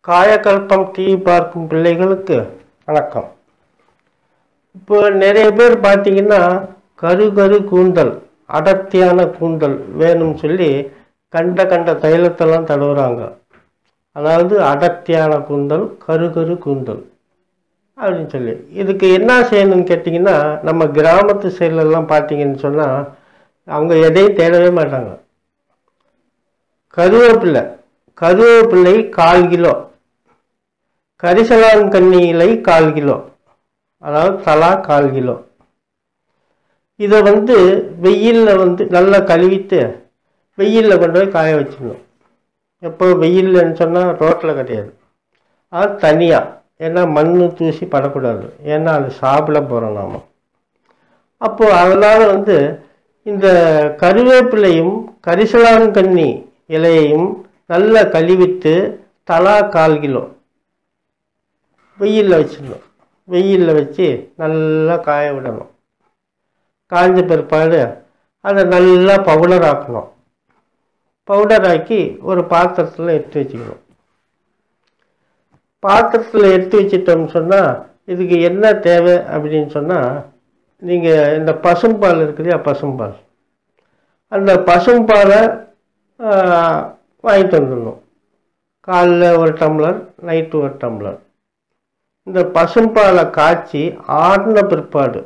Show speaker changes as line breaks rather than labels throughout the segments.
காயக்கல்பம் TV பார்க்கும் பிள்ளைகளுக்கு வணக்கம் இப்போ நிறைய பேர் பார்த்தீங்கன்னா கரு கரு கூந்தல் அடர்த்தியான கூந்தல் வேணும்னு சொல்லி கண்ட கண்ட தைலத்தெல்லாம் தடவுறாங்க அதாவது அடர்த்தியான கூந்தல் கரு கரு கூந்தல் அப்படின்னு சொல்லி இதுக்கு என்ன செய்யணும்னு கேட்டிங்கன்னா நம்ம கிராமத்து சைட்லலாம் பார்த்தீங்கன்னு சொன்னால் அவங்க எதையும் தேடவே மாட்டாங்க கருவேப்பிலை கருவேப்பிலை கால் கிலோ கரிசலாங்கண்ணி இலை கால் கிலோ அதாவது தலா கால் கிலோ இதை வந்து வெயிலில் வந்து நல்லா கழுவிட்டு வெயிலில் கொண்டு போய் காய வச்சிடணும் எப்போ வெயில்லன்னு சொன்னால் ரோட்டில் கிடையாது அது தனியாக ஏன்னா மண் தூசி படக்கூடாது ஏன்னா அது சாப்பிட போகிறோம் நாம் அப்போது அதனால் வந்து இந்த கருவேப்பிலையும் கரிசலாங்கண்ணி இலையையும் நல்லா கழுவிட்டு தலா கால் கிலோ வெயிலில் வச்சிடணும் வெயிலில் வச்சு நல்லா காய விடணும் காய்ஞ்ச பிற்பாடு அதை நல்லா பவுடர் ஆக்கணும் பவுடர் ஆக்கி ஒரு பாத்திரத்தில் எடுத்து வச்சுக்கணும் பாத்திரத்தில் எடுத்து வச்சிட்டோம்னு சொன்னால் இதுக்கு என்ன தேவை அப்படின்னு சொன்னால் நீங்கள் இந்த பசும்பால் இருக்கு இல்லையா பசும்பால் அந்த பசும்பாலை வாங்கிட்டு வந்துடணும் காலைல ஒரு டம்ளர் நைட்டு ஒரு டம்ளர் இந்த பசும்பாலை காய்ச்சி ஆடின பிற்பாடு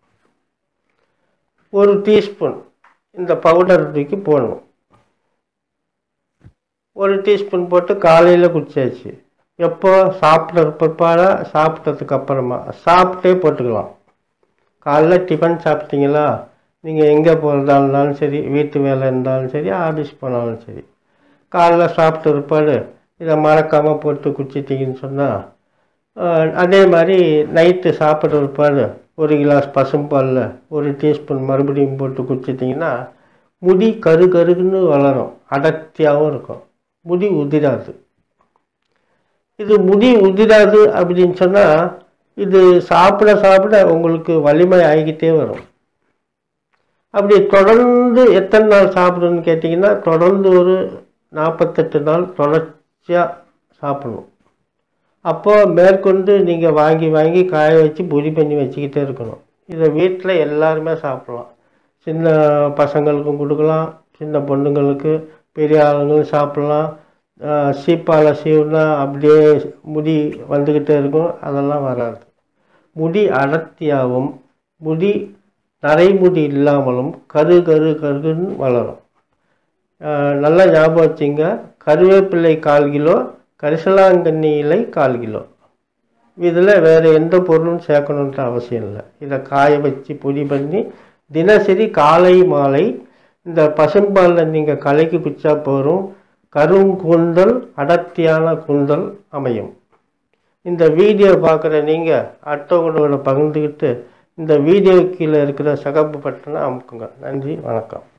ஒரு டீஸ்பூன் இந்த பவுடர் தூக்கி போடணும் ஒரு டீஸ்பூன் போட்டு காலையில் குடிச்சாச்சு எப்போ சாப்பிட்ற பிற்பாடா சாப்பிட்டதுக்கு அப்புறமா சாப்பிட்டே போட்டுக்கலாம் காலைல டிஃபன் சாப்பிட்டீங்களா நீங்கள் எங்கே போகிறதா இருந்தாலும் சரி வீட்டு வேலை இருந்தாலும் சரி ஆஃபீஸ் போனாலும் சரி காலைல சாப்பிட்ட பிற்பாடு இதை மறக்காமல் போட்டு குடிச்சிட்டிங்கன்னு சொன்னால் அதே மாதிரி நைட்டு சாப்பிட்ற பிற்பாடு ஒரு கிளாஸ் பசும்பாலில் ஒரு டீஸ்பூன் மறுபடியும் போட்டு குடிச்சிட்டிங்கன்னா முடி கரு கருன்னு வளரும் அடர்த்தியாகவும் இருக்கும் முடி உதிராது இது முடி உதிராது அப்படின்னு சொன்னால் இது சாப்பிட சாப்பிட உங்களுக்கு வலிமை ஆகிக்கிட்டே வரும் அப்படி தொடர்ந்து எத்தனை நாள் சாப்பிடணும்னு கேட்டிங்கன்னா தொடர்ந்து ஒரு நாற்பத்தெட்டு நாள் தொடர்ச்சியாக சாப்பிடணும் அப்போது மேற்கொண்டு நீங்கள் வாங்கி வாங்கி காய வச்சு பொடி பண்ணி வச்சுக்கிட்டே இருக்கணும் இதை வீட்டில் எல்லாருமே சாப்பிட்லாம் சின்ன பசங்களுக்கும் கொடுக்கலாம் சின்ன பொண்ணுங்களுக்கு பெரிய ஆளுங்களும் சாப்பிட்லாம் சீப்பால் சீவுனா அப்படியே முடி வந்துக்கிட்டே இருக்கும் அதெல்லாம் வராது முடி அடர்த்தியாகவும் முடி நரைமுடி இல்லாமலும் கரு கரு கருன்னு வளரும் நல்லா ஞாபகம் வச்சுங்க கருவேப்பிள்ளை கால் கிலோ கரிசலாங்கண்ணி இலை கால் கிலோ இதில் வேறு எந்த பொருளும் சேர்க்கணுன்ற அவசியம் இல்லை இதை காய வச்சு பொடி பண்ணி தினசரி காலை மாலை இந்த பசும்பாலில் நீங்கள் கலைக்கு குச்சா போகிறோம் கருங்கூந்தல் அடர்த்தியான கூந்தல் அமையும் இந்த வீடியோ பார்க்குற நீங்கள் அடுத்தவங்களோட பகிர்ந்துக்கிட்டு இந்த வீடியோ கீழே இருக்கிற சகப்பு பட்டனை அமுக்குங்க நன்றி வணக்கம்